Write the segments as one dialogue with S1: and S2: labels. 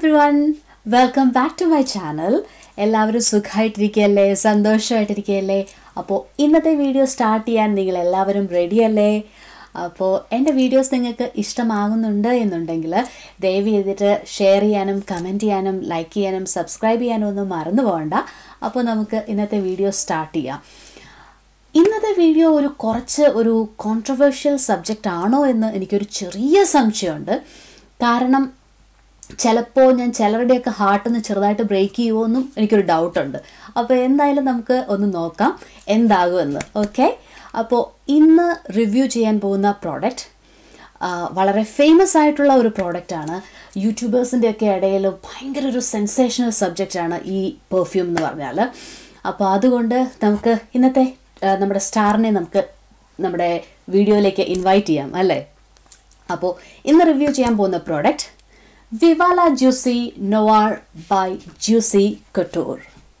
S1: every everyone welcome back to my channel എല്ലാവരും സുഖമായിട്ടിരിക്കുകയല്ലേ സന്തോഷമായിട്ടിരിക്കുകയല്ലേ അപ്പോൾ ഇന്നത്തെ വീഡിയോ സ്റ്റാർട്ട് ചെയ്യാൻ നിങ്ങൾ എല്ലാവരും റെഡിയല്ലേ അപ്പോൾ എൻ്റെ വീഡിയോസ് നിങ്ങൾക്ക് ഇഷ്ടമാകുന്നുണ്ട് എന്നുണ്ടെങ്കിൽ ദയവ് ചെയ്തിട്ട് ഷെയർ ചെയ്യാനും കമൻറ്റ് ചെയ്യാനും ലൈക്ക് ചെയ്യാനും സബ്സ്ക്രൈബ് ചെയ്യാനും ഒന്നും മറന്നു പോകണ്ട അപ്പോൾ നമുക്ക് ഇന്നത്തെ വീഡിയോ സ്റ്റാർട്ട് ചെയ്യാം ഇന്നത്തെ വീഡിയോ ഒരു കുറച്ച് ഒരു കോൺട്രവേഴ്ഷ്യൽ സബ്ജക്റ്റ് ആണോ എന്ന് എനിക്കൊരു ചെറിയ സംശയമുണ്ട് കാരണം ചിലപ്പോൾ ഞാൻ ചിലരുടെയൊക്കെ ഹാർട്ടിൽ നിന്ന് ചെറുതായിട്ട് ബ്രേക്ക് ചെയ്യുമോ എന്നും എനിക്കൊരു ഡൗട്ടുണ്ട് അപ്പോൾ എന്തായാലും നമുക്ക് ഒന്ന് നോക്കാം എന്താകുമെന്ന് ഓക്കെ അപ്പോൾ ഇന്ന് റിവ്യൂ ചെയ്യാൻ പോകുന്ന പ്രോഡക്റ്റ് വളരെ ഫേമസ് ആയിട്ടുള്ള ഒരു പ്രോഡക്റ്റാണ് യൂട്യൂബേഴ്സിൻ്റെ ഒക്കെ ഇടയിൽ ഭയങ്കര ഒരു സെൻസേഷണൽ സബ്ജക്റ്റാണ് ഈ പെർഫ്യൂം എന്ന് പറഞ്ഞാൽ അപ്പോൾ അതുകൊണ്ട് നമുക്ക് ഇന്നത്തെ ആ, നമ്മുടെ സ്റ്റാറിനെ നമുക്ക് നമ്മുടെ വീഡിയോയിലേക്ക് ഇൻവൈറ്റ് ചെയ്യാം അല്ലേ അപ്പോൾ ഇന്ന് റിവ്യൂ ചെയ്യാൻ പോകുന്ന product viva la juicy noir by juicy couture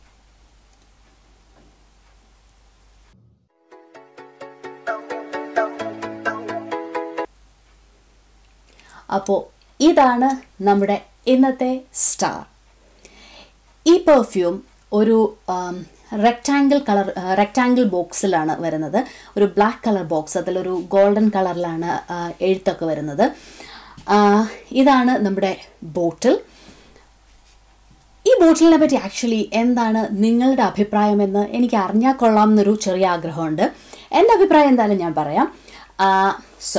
S1: അപ്പോൾ ഇതാണ് നമ്മുടെ ഇന്നത്തെ സ്റ്റാർ ഈ പെർഫ്യൂം ഒരു റെക്റ്റാങ്കിൾ കളർ റെക്റ്റാങ്കിൾ ബോക്സിലാണ് വരുന്നത് ഒരു ബ്ലാക്ക് കളർ ബോക്സ് അതിലൊരു ഗോൾഡൻ കളറിലാണ് ആ, എഴുത്തൊക്കെ വരുന്നത് ആ, ഇതാണ് നമ്മുടെ ബോട്ടിൽ ഈ ബോട്ടിലിനെ പറ്റി ആക്ച്വലി എന്താണ് നിങ്ങളുടെ അഭിപ്രായമെന്ന് എനിക്ക് അറിഞ്ഞാൽ കൊള്ളാം എന്നൊരു ചെറിയ ആഗ്രഹമുണ്ട് എൻ്റെ അഭിപ്രായം എന്തായാലും ഞാൻ പറയാം സോ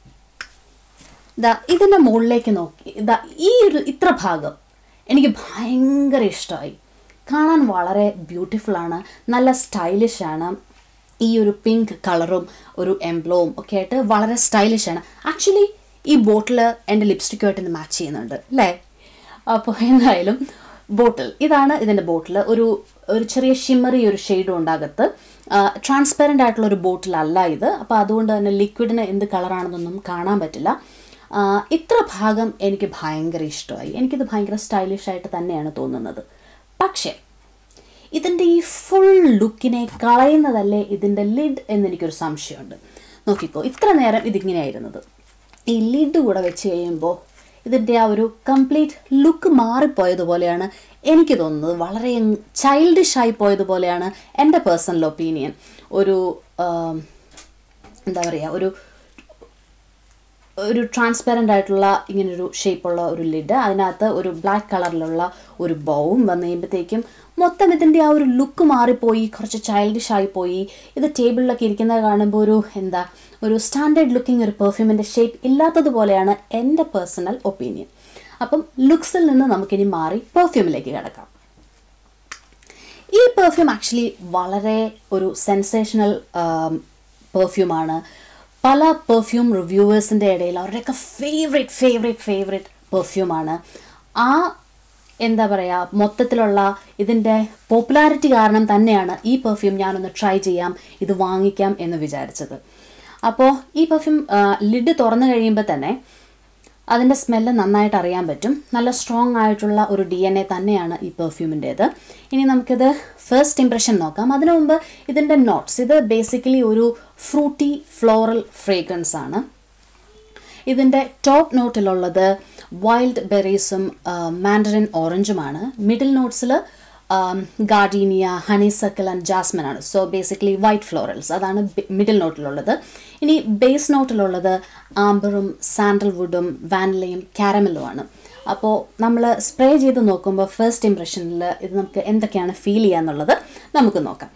S1: ദാ ഇതിൻ്റെ മുകളിലേക്ക് നോക്കി ഇതാ ഈ ഒരു ഇത്ര ഭാഗം എനിക്ക് ഭയങ്കര ഇഷ്ടമായി കാണാൻ വളരെ ബ്യൂട്ടിഫുൾ ആണ് നല്ല സ്റ്റൈലിഷ് ആണ് ഈ ഒരു പിങ്ക് കളറും ഒരു എംബ്ലോവും ഒക്കെ ആയിട്ട് വളരെ സ്റ്റൈലിഷ് ആണ് ആക്ച്വലി ഈ ബോട്ടിൽ എൻ്റെ ലിപ്സ്റ്റിക്കുമായിട്ട് ഇന്ന് മാച്ച് ചെയ്യുന്നുണ്ട് അല്ലേ അപ്പോൾ എന്തായാലും ബോട്ടിൽ ഇതാണ് ഇതിൻ്റെ ബോട്ടിൽ ഒരു ഒരു ചെറിയ ഷിമ്മറി ഒരു ഷെയ്ഡും ഉണ്ടാകത്ത് ട്രാൻസ്പെറൻ്റ് ആയിട്ടുള്ള ഒരു ബോട്ടിലല്ല ഇത് അപ്പോൾ അതുകൊണ്ട് തന്നെ ലിക്വിഡിന് എന്ത് കളറാണെന്നൊന്നും കാണാൻ പറ്റില്ല ആ, ഇത്ര ഭാഗം എനിക്ക് ഭയങ്കര ഇഷ്ടമായി എനിക്കിത് ഭയങ്കര സ്റ്റൈലിഷ് ആയിട്ട് തന്നെയാണ് തോന്നുന്നത് പക്ഷേ ഇതിൻ്റെ ഈ ഫുൾ ലുക്കിനെ കളയുന്നതല്ലേ ഇതിൻ്റെ ലിഡ് എന്നെനിക്കൊരു സംശയമുണ്ട് നോക്കിക്കോ ഇത്ര നേരം ഇതിങ്ങനെയായിരുന്നത് ഈ ലിഡ് കൂടെ വെച്ച് കഴിയുമ്പോൾ ഇതിൻ്റെ ആ ഒരു കംപ്ലീറ്റ് ലുക്ക് മാറിപ്പോയതുപോലെയാണ് എനിക്ക് തോന്നുന്നത് വളരെ ചൈൽഡിഷ് ആയി പോയതുപോലെയാണ് എൻ്റെ പേഴ്സണൽ ഒപ്പീനിയൻ ഒരു ആം, എന്താ പറയുക ഒരു ഒരു ട്രാൻസ്പെറൻ്റ് ആയിട്ടുള്ള ഇങ്ങനൊരു ഷേപ്പുള്ള ഒരു ലിഡ് അതിനകത്ത് ഒരു ബ്ലാക്ക് കളറിലുള്ള ഒരു ബൗവും വന്നു കഴിയുമ്പോഴത്തേക്കും മൊത്തം ഇതിൻ്റെ ആ ഒരു ലുക്ക് മാറിപ്പോയി കുറച്ച് ചൈൽഡിഷ് ആയിപ്പോയി ഇത് ടേബിളിലൊക്കെ ഇരിക്കുന്നത് കാണുമ്പോൾ ഒരു എന്താ ഒരു സ്റ്റാൻഡേർഡ് ലുക്കിംഗ് ഒരു പെർഫ്യൂമിൻ്റെ ഷേപ്പ് ഇല്ലാത്തതുപോലെയാണ് എൻ്റെ പേഴ്സണൽ ഒപ്പീനിയൻ അപ്പം ലുക്സിൽ നിന്ന് നമുക്കിനി മാറി പെർഫ്യൂമിലേക്ക് കിടക്കാം ഈ പെർഫ്യൂം ആക്ച്വലി വളരെ ഒരു സെൻസേഷണൽ പെർഫ്യൂമാണ് പല പെർഫ്യൂം റിവ്യൂവേഴ്സിൻ്റെ ഇടയിൽ അവരുടെയൊക്കെ ഫേവറേറ്റ് ഫേവറേറ്റ് ഫേവറേറ്റ് പെർഫ്യൂമാണ് ആ എന്താ പറയുക മൊത്തത്തിലുള്ള ഇതിൻ്റെ പോപ്പുലാരിറ്റി കാരണം തന്നെയാണ് ഈ പെർഫ്യൂം ഞാനൊന്ന് ട്രൈ ചെയ്യാം ഇത് വാങ്ങിക്കാം എന്ന് വിചാരിച്ചത് അപ്പോൾ ഈ പെർഫ്യൂം ലിഡ് തുറന്നു കഴിയുമ്പോൾ തന്നെ അതിൻ്റെ സ്മെല്ല് നന്നായിട്ട് അറിയാൻ പറ്റും നല്ല സ്ട്രോങ് ആയിട്ടുള്ള ഒരു ഡി എൻ എ തന്നെയാണ് ഈ പെർഫ്യൂമിൻ്റേത് ഇനി നമുക്കിത് ഫസ്റ്റ് ഇംപ്രഷൻ നോക്കാം അതിനു മുമ്പ് ഇതിൻ്റെ നോട്ട്സ് ഇത് ബേസിക്കലി ഒരു ഫ്രൂട്ടി ഫ്ലോറൽ ഫ്രേഗ്രൻസ് ആണ് ഇതിൻ്റെ ടോപ്പ് നോട്ടിലുള്ളത് വൈൽഡ് ബെറീസും മാൻഡറിൻ ഓറഞ്ചുമാണ് മിഡിൽ നോട്ട്സിൽ ഗാർഡീനിയ ഹണിസക്കൽ ആൻഡ് ജാസ്മിൻ ആണ് സോ ബേസിക്കലി വൈറ്റ് ഫ്ലോറൽസ് അതാണ് മിഡിൽ നോട്ടിലുള്ളത് ഇനി ബേസ് നോട്ടിലുള്ളത് ആംബറും സാൻഡൽവുഡും വാനിലയും കാരമലും ആണ് അപ്പോൾ നമ്മൾ സ്പ്രേ ചെയ്ത് നോക്കുമ്പോൾ ഫസ്റ്റ് ഇംപ്രഷനിൽ ഇത് നമുക്ക് എന്തൊക്കെയാണ് ഫീൽ ചെയ്യുക എന്നുള്ളത് നമുക്ക് നോക്കാം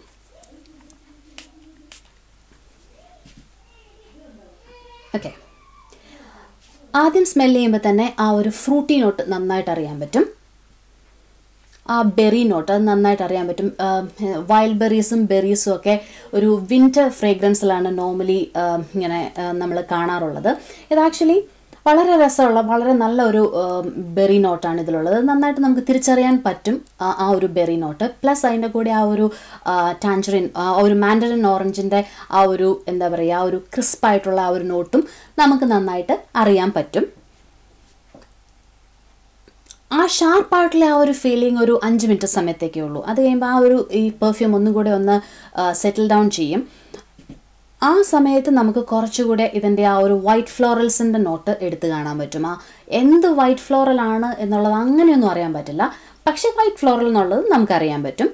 S1: ഓക്കെ ആദ്യം സ്മെൽ ചെയ്യുമ്പോൾ തന്നെ ആ ഒരു ഫ്രൂട്ടി നോട്ട് നന്നായിട്ട് അറിയാൻ പറ്റും ആ ബെറി നോട്ട് അത് നന്നായിട്ട് അറിയാൻ പറ്റും വൈൽഡ് ബെറീസും ബെറീസും ഒക്കെ ഒരു വിൻ്റർ ഫ്രേഗ്രൻസിലാണ് നോർമലി ഇങ്ങനെ നമ്മൾ കാണാറുള്ളത് ഇത് ആക്ച്വലി വളരെ രസമുള്ള വളരെ നല്ല ഒരു ബെറി നോട്ടാണ് ഇതിലുള്ളത് നന്നായിട്ട് നമുക്ക് തിരിച്ചറിയാൻ പറ്റും ആ ആ ഒരു ബെറി നോട്ട് പ്ലസ് അതിൻ്റെ കൂടെ ആ ഒരു ടാഞ്ചറിൻ ആ ഒരു മാൻഡറിൻ ഓറഞ്ചിൻ്റെ ആ ഒരു എന്താ പറയുക ആ ഒരു ക്രിസ്പായിട്ടുള്ള ആ ഒരു നോട്ടും നമുക്ക് നന്നായിട്ട് അറിയാൻ പറ്റും ആ ഷാർപ്പായിട്ടുള്ള ആ ഒരു ഫീലിംഗ് ഒരു അഞ്ച് മിനിറ്റ് സമയത്തേക്കേ ഉള്ളൂ അത് കഴിയുമ്പോൾ ആ ഒരു ഈ പെർഫ്യൂം ഒന്നും കൂടെ ഒന്ന് സെറ്റിൽ ഡൗൺ ചെയ്യും ആ സമയത്ത് നമുക്ക് കുറച്ചുകൂടെ ഇതിൻ്റെ ആ ഒരു വൈറ്റ് ഫ്ലോറൽസിൻ്റെ നോട്ട് എടുത്തു കാണാൻ പറ്റും ആ എന്ത് വൈറ്റ് ഫ്ലോറൽ ആണ് എന്നുള്ളത് അങ്ങനെയൊന്നും അറിയാൻ പറ്റില്ല പക്ഷേ വൈറ്റ് ഫ്ലോറൽ എന്നുള്ളത് നമുക്കറിയാൻ പറ്റും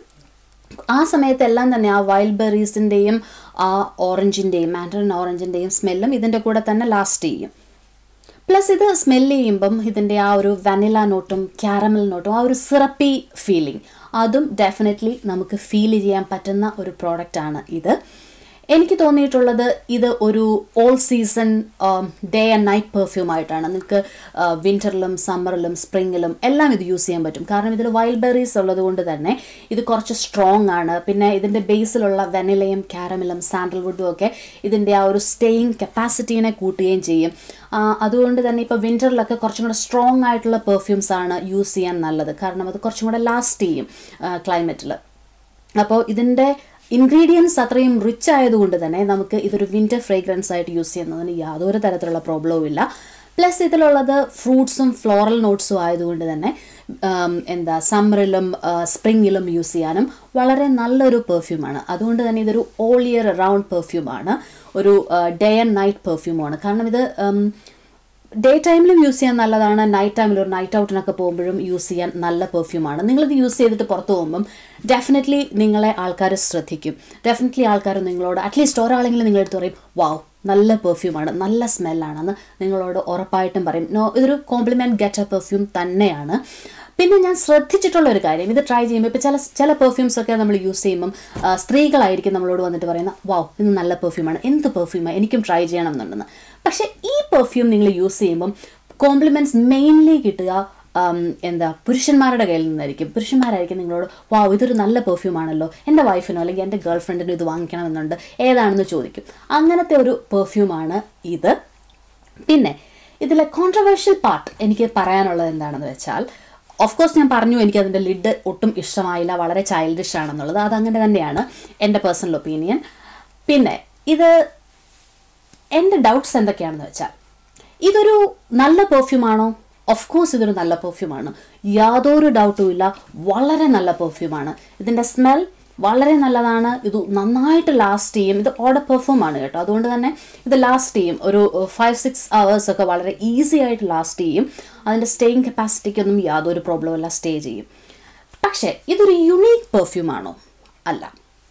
S1: ആ സമയത്ത് എല്ലാം തന്നെ ആ വൈൽഡ് ബെറീസിൻ്റെയും ആ ഓറഞ്ചിൻ്റെയും മാൻഡറിൻ ഓറഞ്ചിൻ്റെയും സ്മെല്ലും ഇതിൻ്റെ കൂടെ തന്നെ ലാസ്റ്റ് ചെയ്യും പ്ലസ് ഇത് സ്മെല്ല് ചെയ്യുമ്പം ഇതിൻ്റെ ആ ഒരു വനില നോട്ടും ക്യാരമൽ നോട്ടും ആ ഒരു സിറപ്പി ഫീലിംഗ് അതും ഡെഫിനറ്റ്ലി നമുക്ക് ഫീൽ ചെയ്യാൻ പറ്റുന്ന ഒരു പ്രോഡക്റ്റാണ് ഇത് എനിക്ക് തോന്നിയിട്ടുള്ളത് ഇത് ഒരു all season day and night perfume ആയിട്ടാണ് നിങ്ങൾക്ക് വിൻ്ററിലും സമ്മറിലും സ്പ്രിങ്ങിലും എല്ലാം ഇത് യൂസ് ചെയ്യാൻ പറ്റും കാരണം ഇതിൽ വൈൽഡ് ബെറീസ് ഉള്ളത് കൊണ്ട് തന്നെ ഇത് കുറച്ച് സ്ട്രോങ് ആണ് പിന്നെ ഇതിൻ്റെ ബേസിലുള്ള വെനിലയും കാരമലും സാൻഡൽവുഡും ഒക്കെ ഇതിൻ്റെ ആ ഒരു സ്റ്റേയിങ് കപ്പാസിറ്റീനെ കൂട്ടുകയും ചെയ്യും ആ, അതുകൊണ്ട് തന്നെ ഇപ്പോൾ വിൻ്ററിലൊക്കെ കുറച്ചും കൂടെ സ്ട്രോങ് ആയിട്ടുള്ള പെർഫ്യൂംസ് ആണ് യൂസ് ചെയ്യാൻ നല്ലത് കാരണം അത് കുറച്ചും കൂടെ ലാസ്റ്റ് ചെയ്യും ക്ലൈമറ്റിൽ അപ്പോൾ ഇതിൻ്റെ ഇൻഗ്രീഡിയൻസ് അത്രയും റിച്ച് ആയതുകൊണ്ട് തന്നെ നമുക്ക് ഇതൊരു വിൻ്റർ ഫ്രേഗ്രൻസ് ആയിട്ട് യൂസ് ചെയ്യുന്നതിന് യാതൊരു തരത്തിലുള്ള പ്രോബ്ലവും ഇല്ല പ്ലസ് ഇതിലുള്ളത് ഫ്രൂട്ട്സും ഫ്ലോറൽ നോട്ട്സും ആയതുകൊണ്ട് തന്നെ ആം, എന്താ സമ്മറിലും സ്പ്രിങ്ങിലും യൂസ് ചെയ്യാനും വളരെ നല്ലൊരു പെർഫ്യൂമാണ് അതുകൊണ്ട് തന്നെ ഇതൊരു ഓൾ ഇയർ റൗണ്ട് പെർഫ്യൂമാണ് ഒരു ഡേ ആൻഡ് നൈറ്റ് പെർഫ്യൂമാണ് കാരണം ഇത് ഉം, ഡേ ടൈമിലും യൂസ് ചെയ്യാൻ നല്ലതാണ് നൈറ്റ് ടൈമിൽ ഒരു നൈറ്റ് ഔട്ടിനൊക്കെ പോകുമ്പോഴും യൂസ് ചെയ്യാൻ നല്ല പെർഫ്യൂമാണ് നിങ്ങളിത് യൂസ് ചെയ്തിട്ട് പുറത്ത് പോകുമ്പം ഡെഫിനറ്റ്ലി നിങ്ങളെ ആൾക്കാർ ശ്രദ്ധിക്കും ഡെഫിനറ്റ്ലി ആൾക്കാർ നിങ്ങളോട് അറ്റ്ലീസ്റ്റ് ഒരാളെങ്കിലും നിങ്ങളെടുത്ത് പറയും വാവ് നല്ല പെർഫ്യൂമാണ് നല്ല സ്മെല്ലാണെന്ന് നിങ്ങളോട് ഉറപ്പായിട്ടും പറയും നോ ഇതൊരു കോംപ്ലിമെൻറ്റ് ഗെറ്റ് എ പെർഫ്യൂം തന്നെയാണ് പിന്നെ ഞാൻ ശ്രദ്ധിച്ചിട്ടുള്ള ഒരു കാര്യം ഇത് ട്രൈ ചെയ്യുമ്പോൾ ഇപ്പോൾ ചില ചില പെർഫ്യൂംസ് ഒക്കെ നമ്മൾ യൂസ് ചെയ്യുമ്പം ആ, സ്ത്രീകളായിരിക്കും നമ്മളോട് വന്നിട്ട് പറയുന്ന വാവ് ഇത് നല്ല പെർഫ്യൂമാണ് എന്ത് പെർഫ്യൂമാണ് എനിക്കും ട്രൈ ചെയ്യണം എന്നുണ്ടെന്ന് പക്ഷേ ഈ പെർഫ്യൂം നിങ്ങൾ യൂസ് ചെയ്യുമ്പം കോംപ്ലിമെൻറ്റ്സ് മെയിൻലി കിട്ടുക ആം, എന്താ പുരുഷന്മാരുടെ കയ്യിൽ നിന്നായിരിക്കും പുരുഷന്മാരായിരിക്കും നിങ്ങളോട് വാവ് ഇതൊരു നല്ല പെർഫ്യൂം ആണല്ലോ എൻ്റെ വൈഫിനോ അല്ലെങ്കിൽ എൻ്റെ ഗേൾ ഫ്രണ്ടിനോ ഇത് വാങ്ങിക്കണമെന്നുണ്ട് ഏതാണെന്ന് ചോദിക്കും അങ്ങനത്തെ ഒരു പെർഫ്യൂമാണ് ഇത് പിന്നെ ഇതിലെ കോൺട്രവേഴ്ഷ്യൽ പാർട്ട് എനിക്ക് പറയാനുള്ളത് എന്താണെന്ന് വെച്ചാൽ ഓഫ് കോഴ്സ് ഞാൻ പറഞ്ഞു എനിക്ക് അതിൻ്റെ ലിഡ് ഒട്ടും ഇഷ്ടമായില്ല വളരെ ചൈൽഡിഷ് ആണെന്നുള്ളത് അതങ്ങനെ തന്നെയാണ് എൻ്റെ പേഴ്സണൽ ഒപ്പീനിയൻ പിന്നെ ഇത് എൻ്റെ ഡൗട്ട്സ് എന്തൊക്കെയാണെന്ന് വെച്ചാൽ ഇതൊരു നല്ല പെർഫ്യൂമാണോ ഓഫ് കോഴ്സ് ഇതൊരു നല്ല പെർഫ്യൂമാണ് യാതൊരു ഡൗട്ടും ഇല്ല വളരെ നല്ല പെർഫ്യൂമാണ് ഇതിൻ്റെ സ്മെൽ വളരെ നല്ലതാണ് ഇത് നന്നായിട്ട് ലാസ്റ്റ് ചെയ്യും ഇത് ഓർഡർ പെർഫ്യൂം ആണ് കേട്ടോ അതുകൊണ്ട് തന്നെ ഇത് ലാസ്റ്റ് ചെയ്യും ഒരു ഫൈവ് സിക്സ് അവേഴ്സ് ഒക്കെ വളരെ ഈസി ആയിട്ട് ലാസ്റ്റ് ചെയ്യും അതിൻ്റെ സ്റ്റേയിങ് കപ്പാസിറ്റിക്കൊന്നും യാതൊരു പ്രോബ്ലം ഇല്ല സ്റ്റേ ചെയ്യും പക്ഷേ ഇതൊരു യുണീക്ക് പെർഫ്യൂം ആണോ അല്ല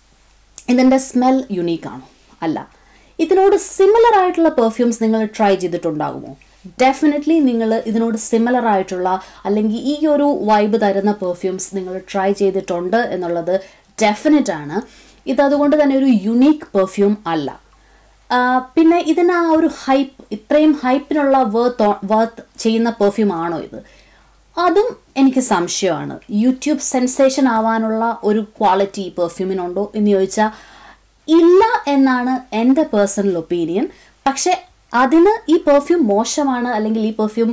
S1: ഇതിൻ്റെ സ്മെൽ യുണീക്ക് ആണോ അല്ല ഇതിനോട് സിമിലർ ആയിട്ടുള്ള പെർഫ്യൂംസ് നിങ്ങൾ ട്രൈ ചെയ്തിട്ടുണ്ടാകുമോ ഡെഫിനറ്റ്ലി നിങ്ങൾ ഇതിനോട് സിമിലർ ആയിട്ടുള്ള അല്ലെങ്കിൽ ഈ ഒരു വൈബ് തരുന്ന പെർഫ്യൂംസ് നിങ്ങൾ ട്രൈ ചെയ്തിട്ടുണ്ട് എന്നുള്ളത് ഡെഫിനറ്റ് ആണ് ഇതതുകൊണ്ട് തന്നെ ഒരു യുണീക്ക് പെർഫ്യൂം അല്ല ആ, പിന്നെ ഇതിന് ആ ഒരു ഹൈപ്പ് ഇത്രയും ഹൈപ്പിനുള്ള വേർത്ത് വർത്ത് ചെയ്യുന്ന പെർഫ്യൂം ആണോ ഇത് അതും എനിക്ക് സംശയമാണ് യൂട്യൂബ് സെൻസേഷൻ ആവാനുള്ള ഒരു ക്വാളിറ്റി പെർഫ്യൂമിനുണ്ടോ എന്ന് ചോദിച്ചാൽ ഇല്ല എന്നാണ് എൻ്റെ പേഴ്സണൽ ഒപ്പീനിയൻ പക്ഷെ അതിന് ഈ പെർഫ്യൂം മോശമാണ് അല്ലെങ്കിൽ ഈ പെർഫ്യൂം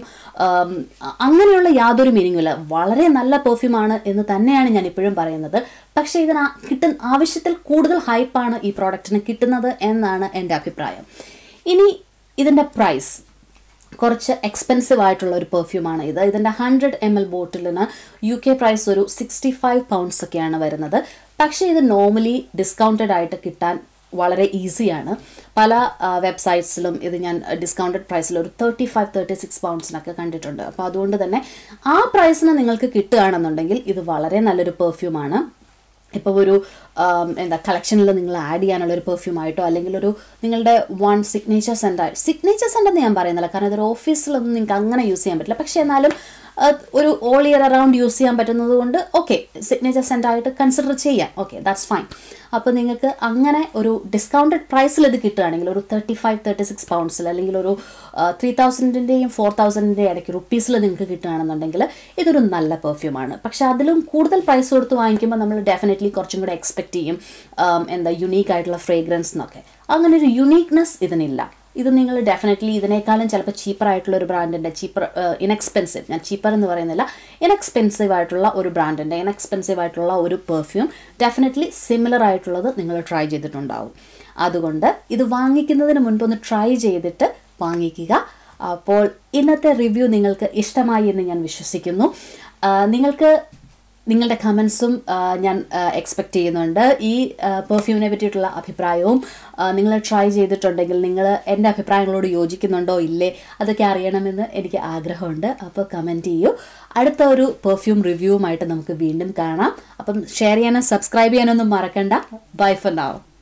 S1: അങ്ങനെയുള്ള യാതൊരു മീനിങ്ങും ഇല്ല വളരെ നല്ല പെർഫ്യൂമാണ് എന്ന് തന്നെയാണ് ഞാൻ ഇപ്പോഴും പറയുന്നത് പക്ഷേ ഇതിന് ആ- കിട്ടുന്ന ആവശ്യത്തിൽ കൂടുതൽ ഹൈപ്പാണ് ഈ പ്രോഡക്റ്റിന് കിട്ടുന്നത് എന്നാണ് എൻ്റെ അഭിപ്രായം ഇനി ഇതിൻ്റെ പ്രൈസ് കുറച്ച് എക്സ്പെൻസീവ് ആയിട്ടുള്ള ഒരു പെർഫ്യൂമാണ് ഇത് ഇതിൻ്റെ ഹൺഡ്രഡ് എം എൽ ബോട്ടിലിന് യു കെ പ്രൈസ് ഒരു സിക്സ്റ്റി ഫൈവ് പൗണ്ട്സ് ഒക്കെയാണ് വരുന്നത് പക്ഷേ ഇത് നോർമലി ഡിസ്കൗണ്ടഡ് ആയിട്ട് കിട്ടാൻ വളരെ ഈസിയാണ് പല വെബ്സൈറ്റ്സിലും ഇത് ഞാൻ ഡിസ്കൗണ്ടഡ് പ്രൈസിൽ ഒരു തേർട്ടി ഫൈവ് തേർട്ടി സിക്സ് പൗണ്ട്സിനൊക്കെ കണ്ടിട്ടുണ്ട് അപ്പോൾ അതുകൊണ്ട് തന്നെ ആ പ്രൈസിന് നിങ്ങൾക്ക് കിട്ടുകയാണെന്നുണ്ടെങ്കിൽ ഇത് വളരെ നല്ലൊരു പെർഫ്യൂമാണ് ഇപ്പോൾ ഒരു ആം, എന്താ കളക്ഷനിൽ നിങ്ങൾ ആഡ് ചെയ്യാനുള്ള ഒരു പെർഫ്യൂം ആയിട്ടോ അല്ലെങ്കിൽ ഒരു നിങ്ങളുടെ വൺ സിഗ്നേച്ചർ സെൻ്റ് ആയിട്ട് സിഗ്നേച്ചർ സെൻ്റ് എന്ന് ഞാൻ പറയുന്നില്ല കാരണം ഇതൊരു ഓഫീസിലൊന്നും നിങ്ങൾക്ക് അങ്ങനെ യൂസ് ചെയ്യാൻ പറ്റില്ല പക്ഷേ എന്നാലും അത് ഒരു ഓൾ ഇയർ അറൗണ്ട് യൂസ് ചെയ്യാൻ പറ്റുന്നത് കൊണ്ട് ഓക്കെ സിഗ്നേച്ചർ സെൻ്റ് ആയിട്ട് കൺസിഡർ ചെയ്യാം ഓക്കെ ദാറ്റ്സ് ഫൈൻ അപ്പോൾ നിങ്ങൾക്ക് അങ്ങനെ ഒരു ഡിസ്കൗണ്ടഡ് പ്രൈസിൽ ഇത് കിട്ടുകയാണെങ്കിൽ ഒരു തേർട്ടി ഫൈവ് തേർട്ടി സിക്സ് പൗണ്ട്സിൽ അല്ലെങ്കിൽ ഒരു ത്രീ തൗസൻഡിൻ്റെയും ഫോർ തൗസൻഡിൻ്റെയും ഇടയ്ക്ക് റുപ്പീസിൽ നിങ്ങൾക്ക് കിട്ടുകയാണെന്നുണ്ടെങ്കിൽ ഇതൊരു നല്ല പെർഫ്യൂമാണ് പക്ഷേ അതിലും കൂടുതൽ പ്രൈസ് കൊടുത്ത് വാങ്ങിക്കുമ്പോൾ നമ്മൾ ഡെഫിനറ്റ്ലി കുറച്ചും കൂടെ എക്സ്പെക്റ്റ് ചെയ്യും ആം, എന്താ യുണീക്ക് ആയിട്ടുള്ള ഫ്രേഗ്രൻസ് എന്നൊക്കെ അങ്ങനെ ഒരു യുണീക്നെസ് ഇതിനില്ല ഇത് നിങ്ങൾ ഡെഫിനറ്റ്ലി ഇതിനേക്കാളും ചിലപ്പോൾ ചീപ്പർ ആയിട്ടുള്ള ഒരു ബ്രാൻഡിൻ്റെ ചീപ്പർ ഇൻഎക്സ്പെൻസീവ് ഞാൻ ചീപ്പർ എന്ന് പറയുന്നില്ല ഇൻഎക്സ്പെൻസീവ് ആയിട്ടുള്ള ഒരു ബ്രാൻഡിൻ്റെ ഇൻഎക്സ്പെൻസീവ് ആയിട്ടുള്ള ഒരു പെർഫ്യൂം ഡെഫിനറ്റ്ലി സിമിലർ ആയിട്ടുള്ളത് നിങ്ങൾ ട്രൈ ചെയ്തിട്ടുണ്ടാവും അതുകൊണ്ട് ഇത് വാങ്ങിക്കുന്നതിന് മുൻപ് ഒന്ന് ട്രൈ ചെയ്തിട്ട് വാങ്ങിക്കുക അപ്പോൾ ഇന്നത്തെ റിവ്യൂ നിങ്ങൾക്ക് ഇഷ്ടമായി എന്ന് ഞാൻ വിശ്വസിക്കുന്നു ആ, നിങ്ങൾക്ക് നിങ്ങളുടെ കമൻസും ഞാൻ എക്സ്പെക്റ്റ് ചെയ്യുന്നുണ്ട് ഈ പെർഫ്യൂമിനെ പറ്റിയിട്ടുള്ള അഭിപ്രായവും നിങ്ങൾ ട്രൈ ചെയ്തിട്ടുണ്ടെങ്കിൽ നിങ്ങൾ എൻ്റെ അഭിപ്രായങ്ങളോട് യോജിക്കുന്നുണ്ടോ ഇല്ലേ അതൊക്കെ അറിയണമെന്ന് എനിക്ക് ആഗ്രഹമുണ്ട് അപ്പോൾ കമൻറ്റ് ചെയ്യൂ അടുത്ത ഒരു പെർഫ്യൂം റിവ്യൂവുമായിട്ട് നമുക്ക് വീണ്ടും കാണാം അപ്പം ഷെയർ ചെയ്യാനും സബ്സ്ക്രൈബ് ചെയ്യാനൊന്നും മറക്കണ്ട ബൈ ഫോർ നാവ്